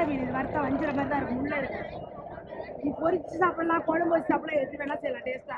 பாறை மீன் இது வறுத்தா வஞ்சிர மாதிரி தான் இருக்கும் உள்ள இருக்கு நீ பொரிச்சு சாப்பிடலாம் குழம்பு வச்சு சாப்பிடலாம் எது வேணா செய்யலாம் டேஸ்டா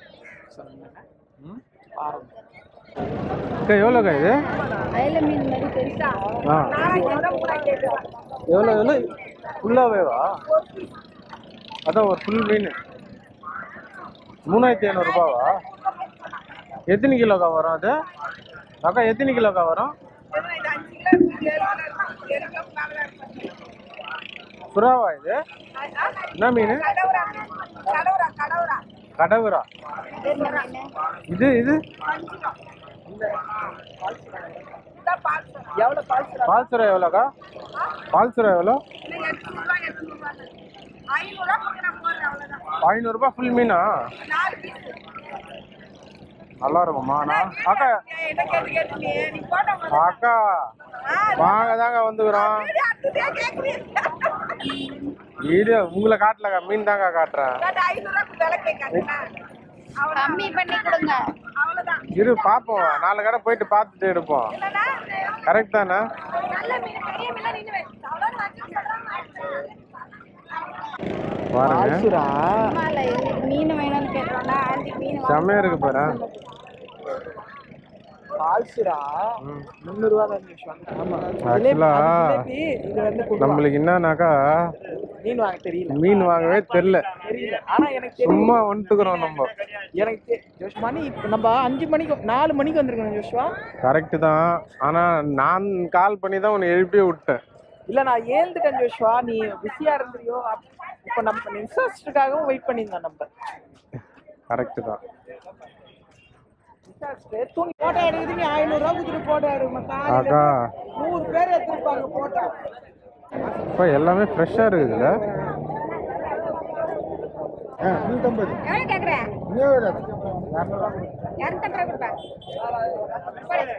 அக்கா எவ்வளோக்கா இது அயல மீன் மாதிரி பெருசா ஆ நாளைக்கு வர மூணாயிரத்தி ஐநூறு எவ்வளோ எவ்வளோ ஃபுல்லாகவேவா அதான் ஒரு ஃபுல் மீன் மூணாயிரத்தி ஐநூறுரூபாவா எத்தனை கிலோக்கா வரும் அது அக்கா எத்தனை கிலோக்கா வரும் இது அஞ்சு கிலோ இருக்கு, ஏழு கிலோ இருக்கு, ஏழு கிலோ மேல தான் இருக்கும். சுறாவா இது என்ன மீன் கடவுரா மீன். கடவுரா கடவுரா கடவுரா இது இது இதான் பால் சுறா. எவ்வளவு பால் சுறா? பால் சுறா எவ்வளோக்கா பால் சுறா எவ்வளோ இது எட்நூறுபா, எட்நூறுபா. ஐநூறுபா கொடுக்க நான் போடுறேன், அவ்வளவுதான். ஐநூறுரூபா ஃபுல் மீனா நாலு piece. நல்லா இருக்குமா நான் அக்கா ஏய், என்ன கேட்டு கேட்டு நீ நீ போட்ட மாதிரி. அக்கா ஆ, வாங்க தாங்க வந்துக்கிறோம் வீடு அடுத்ததே கேட்குறீங்க. வீடியோ உங்களை காட்டலக்கா மீன் தாங்க காட்டுறேன் நான் ஐநூறுபா விலை கேட்காதுண்ணா. அவ்வளவுதான். கம்மி பண்ணி கொடுங்க அவ்வளவுதான். இரு பார்ப்போம் நாலு கடை போயிட்டு பார்த்துட்டு எடுப்போம் இல்லைன்னா, கரெக்ட் தானே நல்ல மீன் பெரிய மீன்லாம் நின்னு வை. அவ்வளவுதான் நான் சொல்றேன். பாருங்க அம்மா இல்ல எங்களுக்கு மீன் வேணும்னு கேட்டோம்னா ஆண்டி மீன் வாங்க செம்மையா இருக்கு பாரு பால்சுரா முந்நூறுவா தான் ஆமா ஆக்சுவலா ஜிலேபி, இது வந்து குடுவா. நம்மளுக்கு என்னன்னாக்கா மீன் வாங்க தெரியல மீன் வாங்கவே தெரியல தெரியல ஆனா எனக்கு தெரியும் சும்மா வந்துக்கிறோம் நம்ம எனக்கு தெ- ஜோஷ் மணி இப்ப நம்ம அஞ்சு மணிக்கு நாலு மணிக்கு வந்திருக்கணும் ஜோஷ்வா கரெக்ட் தான் ஆனா நான் கால் பண்ணி தான் உன்னை எழுப்பி விட்டேன் இல்ல நான் ஏந்துட்டேன் ஜோஷ்வா நீ பிஸியா இருந்திரியோ அப்- இப்ப நம்ம இன்ஸ்டாஸ்டுக்காகவும் வெயிட் பண்ணியிருந்தோம் நம்ம கரெக்ட் தான் இன்ஸ்டாஸ்ட் தூங்கி போட்டோ எடுக்குது நீ ஐநூறு ரூபா கொடுத்துட்டு போட்டோ எடுக்க அக்கா நூறு பேர் எடுத்துருப்பாங்க போட்டோ இப்போ எல்லாமே ஃப்ரெஷ்ஷாக இருக்குதுல்ல எவ்வளவு கேக்குற? இரநூத்தம்பது ரூபா கொடுப்பேன். போடு.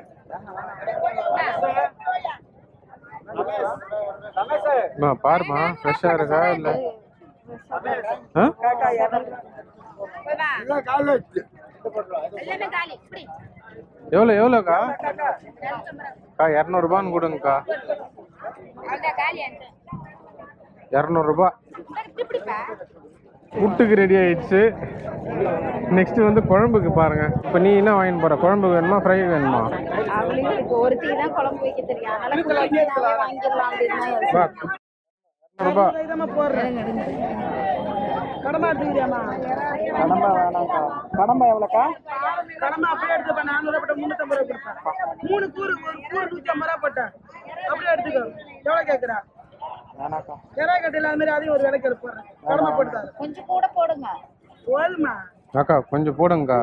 அம்மா பாருமா ஃப்ரெஷ்ஷாக இருக்கா இல்லை ஆ போதுமா? எல்லாமே காலி. இப்படி. எவ்வளோ எவ்வளோக்கா இரநூத்தம்பது ரூபா. அக்கா இரநூறுபான்னு கொடுங்கக்கா அவ்வளவுதான் காலி ஆயிடுச்சு. இரநூறுபா இப்படி இப்படிப்பா. புட்டுக்கு ரெடி ஆயிடுச்சு நெக்ஸ்ட் வந்து குழம்புக்கு பாருங்க இப்போ நீ என்ன வாங்கிட்டு போற குழம்புக்கு வேணுமா ஃப்ரை வேணுமா அவளுக்கு இப்போ ஒருத்திக்கு தான் குழம்பு வைக்க தெரியும் அதனால குழம்பு மீனாவே வாங்கிடலாம் அப்படின்னு தான் யோசிச்சேன். வா இரநூறுபா இதமா போடுறேன் கடமை எடுத்துக்கிறியாமா கடமை வேணாம்க்கா கடமை எவ்வளோக்கா கடமை அப்படியே எடுத்துப்பேன் நானூறு போட்ட முந்நூற்றம்பது ரூபா கொடுப்பேன் மூணு கூறு ஒரு கூறு நூற்றி ஐம்பது ரூபா போட்டேன் அப்படியே எடுத்துக்கோ எவ்வளோ கேட்குறா வேணாக்கா கிரா கட்டில அது மாதிரி அதையும் ஒரு விலைக்கு எடுப்பேன் கடமை போட்டு தரேன் கொஞ்சம் கூட போடுங்க போதுமா அக்கா கொஞ்சம் போடுங்கக்கா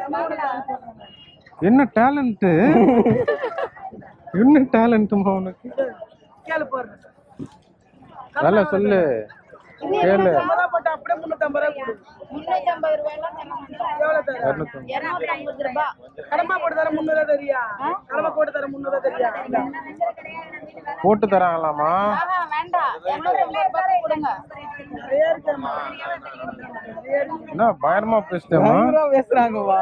என்ன டேலண்ட்டு என்ன டேலண்ட்டுமா உனக்கு கேளு போடுறேன் நல்லா சொல்லு கேளு ஐம்பது ரூபா போட்டு அப்படியே முந்நூற்றம்பது ரூபா கொடு முன்னூத்தி ஐம்பது ரூபாய்லாம் தர மாட்டோம் எவ்வளோ தரேன் இரநூத்தம்பது இருநூத்தி ஐம்பது ரூபாய் கடமை போட்டு தரேன் முந்நூறுவா தெரியா கடமை போட்டு தரேன் முந்நூறுவா தெரியா போட்டு தராங்களாமா ஆஹா வேண்டாம் இருநூத்தி ஐம்பது ரூபாய்க்கு கொடுங்க நிறைய இருக்கேம்மா என்ன பயங்கரமா பேசிட்டேமா பேசுறாங்கவா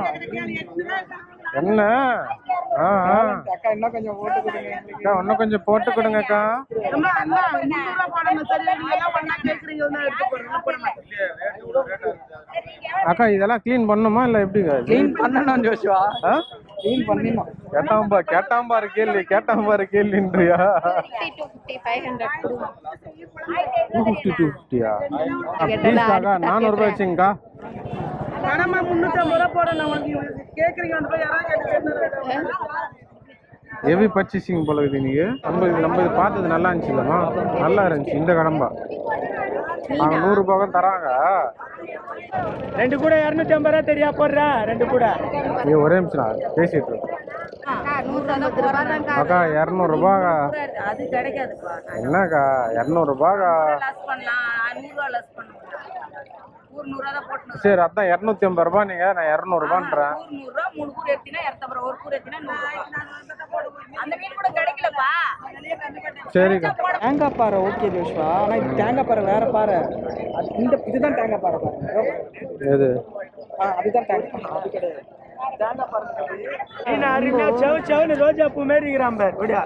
என்ன ஆ ஆ. அக்கா இன்னும் கொஞ்சம் போட்டு கொடுங்க அக்கா இன்னும் கொஞ்சம் போட்டு கொடுங்கக்கா அம்மா அண்ணா முந்நூறுவா போடணும் சரி நீங்க எல்லாம் ஒண்ணா கேக்குறீங்க வந்து எடுத்து போடுங்க போட மாட்டேன் அக்கா இதெல்லாம் க்ளீன் பண்ணுமா இல்லை எப்படிக்கா இது? க்ளீன் பண்ணணும் ஜோஷுவா ஆ க்ளீன் பண்ணிடணும் கேட்டாம்பா கேட்டாம்பாரு கேள்வி கேட்டாம்பாரு கேள்வின்றியா fifty two fifty five hundred கொடுங்க டூ ஃபிஃப்டி டூ ஃபிஃப்டியா ப்ளீஸ்க்காக்கா நானூறுரூவா வச்சுங்கக்கா கடமை முந்நூற்றம்பது ரூபா போடணும் உனக்கு கேக்குறீங்க வந்து போய் யாராவது கேட்டு ஹெவி பர்ச்சேசிங் போல இருக்குது நீங்க நம்ம இது நம்ம இது பார்த்தது நல்லா இருந்துச்சுல்லம்மா நல்லா இருந்துச்சு இந்த கடம்பா அவங்க நூறுரூபா தான் தராங்க ரெண்டு கூட இரநூத்தி ஐம்பது ரூபா தெரியா போடுற ரெண்டு கூட நீ ஒரே நிமிஷம் நான் பேசிட்டு இருக்கேன் நூற்றி ஐம்பது ரூபாய் தான் அக்கா இரநூறுபாக்கா அது கிடைக்காதுப்பா என்னக்கா இரநூறுபாக்கா லஸ் பண்ணலாம் நூறுரூவா லஸ் பண்ணலாம் ஒரு நூறுரூவா தான் போட்டு சரி அதான் இரநூத்தி ஐம்பது ரூபா நீங்க நான் இரநூறுபான்றேன் நூறு நூறுரூவா மூணு கூறு எடுத்தீங்கன்னா இரநூத்தம்பது ஒரு கூறு எடுத்தீங்கன்னா நூறு அந்த மீன் கூட கிடைக்கலப்பா சரிக்கா தேங்காய் பாறை ஓகே ஜோஷ்வா ஆனா இது தேங்காய் பாறை வேற பாறை அது இந்த இதுதான் தேங்காய் பாறை பாருங்க எது ஆ அதுதான் தேங்காய் பாறை அது கிடையாது தேங்காய் பாறை மீன் அருமையா செவ் செவ்னு ரோஜா பூ மாரி இருக்கிறான் பார் விடியா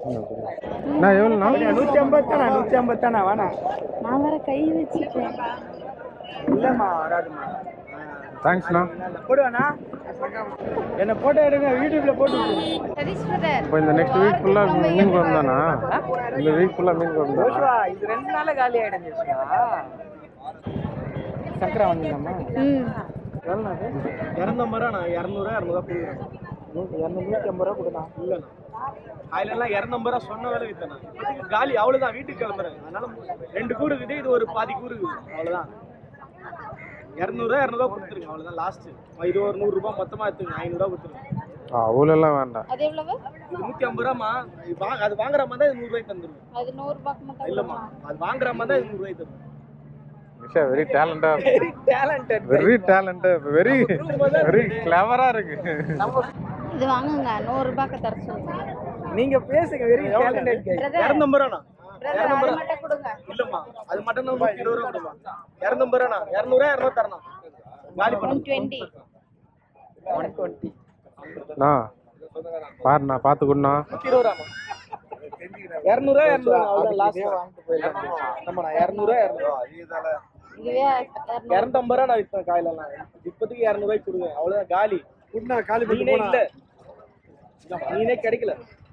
நான் எவ்வளோண்ணா நூற்றி ஐம்பது தானே நூற்றி ஐம்பது தானே வேணாம் நான் வேற கை வச்சுட்டேன் இல்லைம்மா வராதும்மா தேங்க்ஸ்ண்ணா போடுவேண்ணா என்னை போட்டோ எடுங்க யூடியூப்ல போட்டு விட்டுருங்க. சதீஷ் பிரதர் இப்போ இந்த நெக்ஸ்ட் வீக் ஃபுல்லாக மீன் குழம்பு தானா இந்த வீக் ஃபுல்லாக மீன் குழம்பு தானா யோசுவா, இது ரெண்டு நாள்ல காலி ஆயிடும் யோசுவா. சக்கரை வாங்கிடலாமா ம் எவ்வளோ இரநூத்தம்பது ரூபா நான் இரநூறுவா இரநூறுவா கொடுக்குறேன் இரநூறு நூற்றி ஐம்பது ரூபா கொடுண்ணா இல்லைண்ணா அதுல எல்லாம் இரநூத்தம்பது ரூபா சொன்ன வேலை வித்தேண்ணா இதுக்கு காலி அவ்வளோதான் வீட்டுக்கு கிளம்புறேன் அதனால ரெண்டு கூறு இருக்குது இது ஒரு பாதி கூறு இருக்குது அவ்வளோதான் இரநூறுவா இரநூறுவா கொடுத்துருங்க அவ்வளோதான் லாஸ்ட்டு இது ஒரு நூறுரூபா மொத்தமாக எடுத்துங்க ஐநூறுரூவா கொடுத்துருங்க அவ்வளோலாம் வேண்டாம் அது எவ்வளவு இது நூற்றி ஐம்பது ரூபாமா இது வாங்க அது வாங்குற மாதிரி தான் இது நூறுரூவாய்க்கு தந்துருங்க அது நூறு ரூபாய்க்கு மட்டும் இல்லைம்மா அது வாங்குற மாதிரி தான் இது நூறுரூவாய்க்கு தருவோம் நிஷா வெரி டேலண்டா very talented very talent very very கிளவரா இருக்கு இது வாங்குங்க நூறு ரூபாய்க்கு தர சொல்லுங்க நீங்க பேசுங்க வெரி டேலண்டட் கை Brother. இரநூத்தம்பது ரூபாண்ணா பிரதர் அது மட்டும் கொடுங்க இல்லம்மா அது மட்டும் தான் நூற்றி இருபது ரூபா கொடுமா இரநூத்தம்பது ரூபாண்ணா இரநூறுவா இரநூறு தரணும் காலி ஒன் டுவெண்ட்டி ஒன் டுவெண்ட்டி நான் பாருண்ணா பார்த்து கொடுண்ணா நூற்றி இருபது ரூபாமா இரநூறுவா இரநூறுவா அவ்வளோதான் லாஸ்ட் ஆமாண்ணா இரநூறுவா இரநூறுவா இதுவே இரநூறு. இரநூத்தம்பது ரூபா நான் விற்பேன் காயிலெல்லாம் இப்போதைக்கு இரநூறுவாய்க்கு கொடுங்க அவ்வளோதான் காலி காலி மீனே இல்லை மீனே கிடைக்கல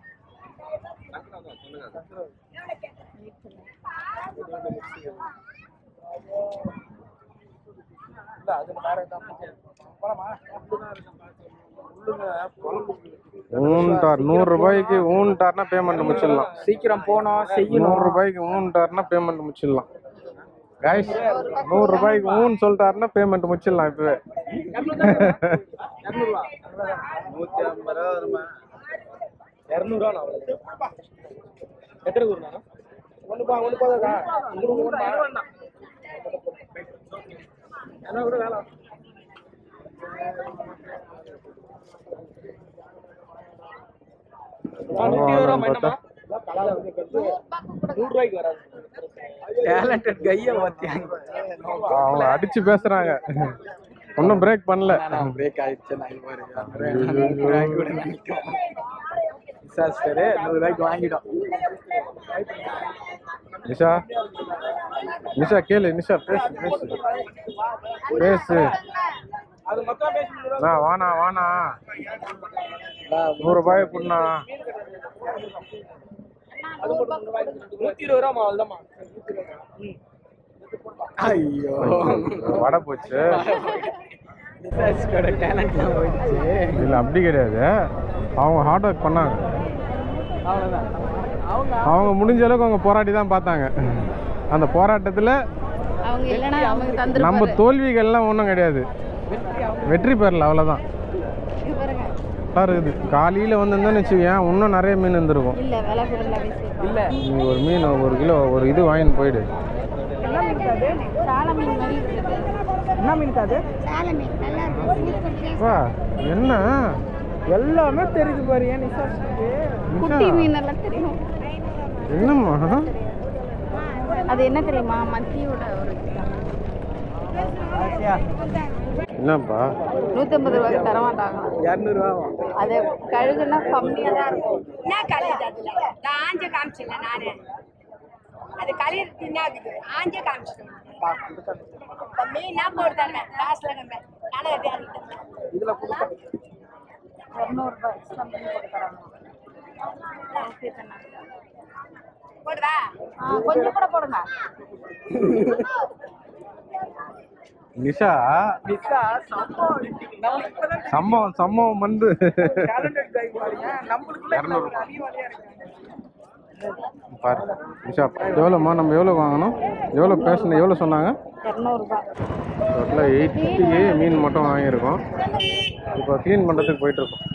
ஊன்டார் நூறு ரூபாய்க்கு ஊன்டார்னா பேமெண்ட் முடிச்சிடலாம் சீக்கிரம் போனோம் நூறு செய்யணும் ரூபாய்க்கு ஊன்டார்னா பேமெண்ட் முடிச்சிடலாம் கைஸ் நூறு ரூபாய்க்கு ஊன் சொல்லிட்டாருன்னா பேமெண்ட் முடிச்சிடலாம் இப்பவே இரநூறுவா நூற்றி ஐம்பது ரூபா வருமா இரநூறுவா எத்தனை கூறுண்ணா ஒன்று பா ஒன்று போதாதா என்ன கூட வேலை நூற்றி இருபது ரூபா என்னம்மா நூறு ரூபாய்க்கு வராது டேலண்டட் கையை பார்த்தியாங்க அவங்க அடிச்சு பேசுறாங்க ஒன்றும் பிரேக் பண்ணல பிரேக் ஆயிடுச்சு நான் கூட நினைக்கும் விசாரிச்சாரு நூறு ரூபாய்க்கு வாங்கிட்டோம் நிஷா நிஷா கேளு நிஷா பேசு பேசு பேசு அது மொத்தம் பேசி நான் வானா வானா நூறு ரூபாய் கொடுண்ணா நூத்தி இருபது ரூபா அவ்வளோதாம்மா ஐயோ வடை போச்சு விசாரிச்சோட டேலண்ட்லாம் போயிடுச்சு இல்லை அப்படி கிடையாது அவங்க ஹார்ட் ஒர்க் பண்ணாங்க அவ்வளோதான் அவங்க அவங்க முடிஞ்ச அளவுக்கு அவங்க போராடி தான் பார்த்தாங்க அந்த போராட்டத்தில் அவங்க இல்லைன்னா அவங்க நம்ம தந்துருப்பாரு தோல்விகள்லாம் ஒன்றும் கிடையாது வெற்றி பெறல அவ்வளோதான் இது பாருங்க இருக்குது காலையில் வந்திருந்தோன்னு வச்சுக்கேன் இன்னும் நிறைய மீன் இருந்திருக்கும் இல்ல விலை கூட பேசி இல்ல நீ ஒரு மீன் ஒரு கிலோ ஒரு இது வாங்கின்னு போயிடு சால மீன் மாதிரி இருக்குது என்ன மீன் அது சால மீன் நல்லா இருக்கு வா என்ன எல்லாமே தெரியுது பாரு ஏன் விசாரிச்சுட்டு குட்டி மீன் எல்லாம் தெரியும் என்னம்மா அது என்ன தெரியுமா மத்தியோட ஒரு என்னப்பா நூத்தம்பது ரூபாய்க்கு தர மாட்டாங்க இரநூறுவா அது கழுகுனா கம்மியா தான் இருக்கும் என்ன கழியுது அதுல நான் ஆஞ்ச காமிச்சில்ல நானு அது கழியிறது தின்னாக்குது ஆஞ்ச காமிச்சிட்டேன் தம்பி நான் போட்டு தரேன் காசுல நம்ம நானும் அது அறுத்தேன். இதுல கொடுத்தா இரநூறுபா எக்ஸ்ட்ரா மீன் போட்டு தராங்க ஓகே தானே போடுவா ஆ, கொஞ்சம் கூட போடுங்க நிஷா மிஸ்ஸா சம்பவம் நம்ம இப்பதான் சம்பவம் சம்பவம் வந்து டேலண்டட் கை பாருங்க நம்மளுக்குள்ள இரநூறு ஒரு அறிவாளியா இருக்காங்க பாரு நிஷா எவ்வளோம்மா நம்ம எவ்வளோ வாங்கணும் எவ்வளோ பேசணும் எவ்வளோ சொன்னாங்க இரநூறுபா டோட்டலாக எயிட்டிக்கு மீன் மட்டும் வாங்கியிருக்கோம் இப்போ க்ளீன் பண்ணுறதுக்கு போயிட்டுருக்கோம்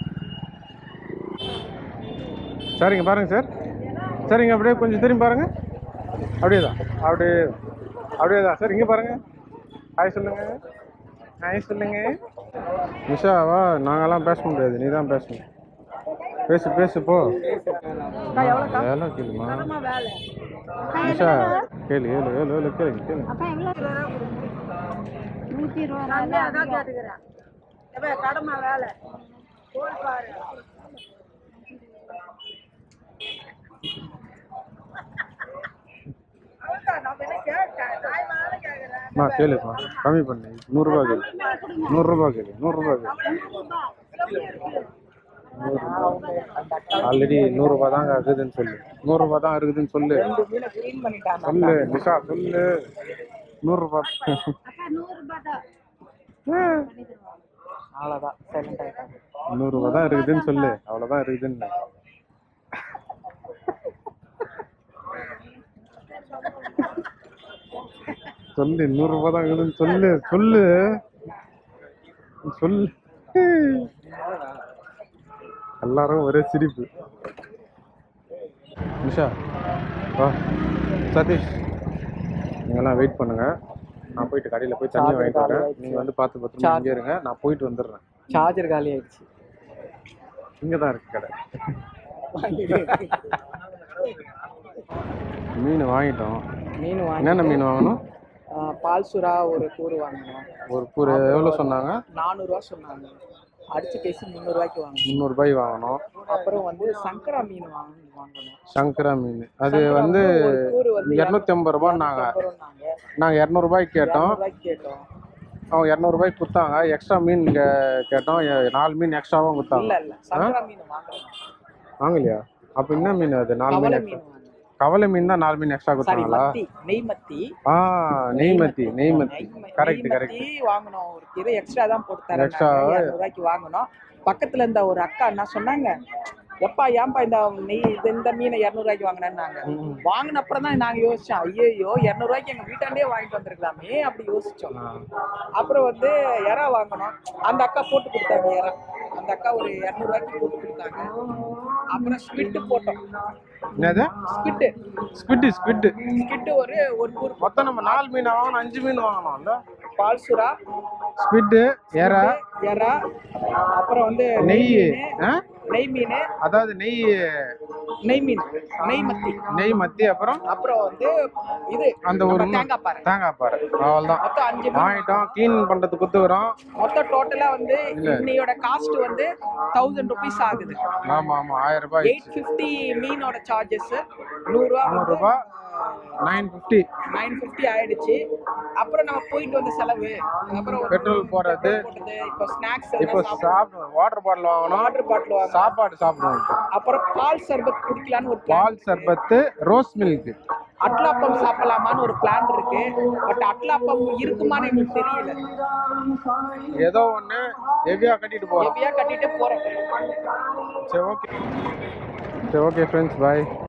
சரிங்க பாருங்க சார் சரிங்க அப்படியே கொஞ்சம் திரும்பி பாருங்க அப்படியே தான் அப்படியே அப்படியே தான் சார் இங்கே பாருங்க ஹாய் சொல்லுங்க ஹாய் சொல்லுங்க நிஷா வா நாங்கெல்லாம் பேச முடியாது நீ தான் பேசணும் பேசு பேசு போ வேலை கேளுமா நிஷா கேளு ஏழு ஏழு ஏழு கேளுங்க கேளுங்க அப்பா எவ்வளோ நூற்றி இருபது நான் ரூபா அதான் கேட்டுக்கிறேன் எப்ப கடமை வேலை போய் பாரு நம்ம என்ன கேட்க நியாயமான கேட்கறேன் அம்மா கேளுப்பா கம்மி பண்ணு நூறுரூபா கேளு நூறுரூபா கேளு நூறுரூபா கேளு ஆல்ரெடி நூறுரூபா தாங்க இருக்குதுன்னு சொல்லு நூறுரூபா தான் இருக்குதுன்னு சொல்லு மீனை க்ளீன் பண்ணிட்டாங்க சொல்லு நிஷா சொல்லு நூறுரூபா அக்கா நூறு ரூபாய் தான் அவ்வளோதான் சைலண்ட் ஆகிட்டாங்க நூறுரூபா தான் இருக்குதுன்னு சொல்லு அவ்வளோதான் இருக்குதுன்னு சொல்லு நூறுரூபா தான் இருக்குதுன்னு சொல்லு சொல்லு சொல்லு எல்லாரும் ஒரே சிரிப்பு நிஷா வா சதீஷ் நீங்கெல்லாம் வெயிட் பண்ணுங்க நான் போயிட்டு கடையில் போய் தண்ணி வாங்கிட்டு வரேன் நீங்கள் வந்து பார்த்து பத்திரமா இங்கே இருங்க நான் போயிட்டு வந்துடுறேன் சார்ஜர் காலி ஆயிடுச்சு இங்கே தான் இருக்கு கடை மீன் வாங்கிட்டோம் மீன் என்னென்ன மீன் வாங்கணும் பால் சுறா ஒரு கூறு வாங்கினோம் ஒரு கூறு எவ்வளோ சொன்னாங்க நானூறுரூவா சொன்னாங்க அடிச்சு பேசி முந்நூறுரூவாய்க்கு வாங்கினோம் முந்நூறுபாய் வாங்கணும் அப்புறம் வந்து சங்கரா மீன் வாங்கி வாங்கணும் சங்கரா மீன் அது வந்து ஒரு கூறு வந்து இரநூத்தி ஐம்பது ரூபான்னாங்க இரநூத்தம்பது நாங்கள் இரநூறுபாய்க்கு கேட்டோம் ரூபாய்க்கு கேட்டோம் அவங்க இரநூறுபாய்க்கு கொடுத்தாங்க எக்ஸ்ட்ரா மீன் இங்கே கேட்டோம் எ- நாலு மீன் எக்ஸ்ட்ராவும் இல்ல கொடுத்தாங்க இல்ல சங்கரா மீன் வாங்கணும் வாங்கலையா அப்போ என்ன மீன் அது நாலு மீன் கவலை extra? மீன் வாங்கணும் கவலை மீன் தான் நாலு மீன் எக்ஸ்ட்ரா சாரி கொடுத்தாங்களா மத்தி நெய் மத்தி ஆ நெய்மத்தி நெய்மத்தி நெய் கரெக்ட் நெய் கரெக்ட் மத்தி வாங்கணும் ஒரு கிலோ எக்ஸ்ட்ரா தான் போட்டு தரேன் Extra. ரூபாய்க்கு வாங்கணும் பக்கத்துல இருந்த ஒரு அக்கா என்ன சொன்னாங்க எப்பா ஏன்பா இந்த நெய் இது இந்த மீனை இரநூறுவாய்க்கு வாங்கினேன்னாங்க வாங்கின அப்புறம் தான் நாங்க யோசிச்சோம் ஐயோ இரநூறுவாய்க்கு எங்க வீட்டாண்டே வாங்கிட்டு வந்திருக்கலாமே அப்படி யோசிச்சோம் அப்புறம் வந்து இறா வாங்கணும் அந்த அக்கா போட்டு கொடுத்தாங்க இறா அந்த அக்கா ஒரு இரநூறுவாய்க்கு போட்டு கொடுத்தாங்க அப்புறம் ஸ்பிட்டு போட்டோம் என்னது ஸ்பிட்டு ஸ்குவிட்டு ஸ்குவிட்டு ஸ்பிட்டு ஒரு ஒரு கூறு மொத்தம் நம்ம நாலு மீன் வாங்கணும் அஞ்சு மீன் வாங்கணும்ல பால் சுறா ஸ்குவிட்டு எறா எறா அப்புறம் வந்து நெய் மீன், ஆ? நெய் மீன் அதாவது நெய் நெய் மீன் நெய் மத்தி நெய் மத்தி அப்புறம் அப்புறம் வந்து இது அந்த ஒரு நம்ம தேங்காய் பாறை தேங்காய் பாறை அவ்வளோதான் மொத்தம் அஞ்சு மீன் வாங்கிட்டோம் க்ளீன் பண்ணுறதுக்கு கொடுத்துக்கிறோம் மொத்தம் டோட்டலா வந்து இன்னையோட காஸ்ட் வந்து தௌசண்ட் ருபீஸ் ஆகுது ஆமாம் ஆமாம் ஆயிரம் ரூபாய் எயிட் ஃபிஃப்டி மீனோட சார்ஜஸ் நூறுரூவா நூறுரூபா நைன் ஃபிஃப்டி நைன் ஃபிஃப்டி ஆயிடுச்சு அப்புறம் நம்ம போயிட்டு வந்த செலவு அப்புறம் ஒரு பெட்ரோல் போடுறது போட்டது இப்போ ஸ்நாக்ஸ் இப்போ சாப்பிடணும் வாட்டர் பாட்டில் வாங்கணும் வாட்டர் பாட்டில் வாங்க சாப்பாடு சாப்பிடணும் இப்போ. அப்புறம் பால் சர்பத் குடிக்கலான்னு ஒரு பிளான் பால் சர்பத்து ரோஸ் மில்க் அட்லாப்பம் சாப்பிடலாமான்னு ஒரு பிளான் இருக்கு பட் அட்லாப்பம் இருக்குமான்னு எங்களுக்கு தெரியல ஏதோ ஒன்று ஹெவியாக கட்டிட்டு போகிறோம் ஹெவியா கட்டிட்டு போறோம் சரி ஓகே சரி ஓகே ஃப்ரெண்ட்ஸ் பாய்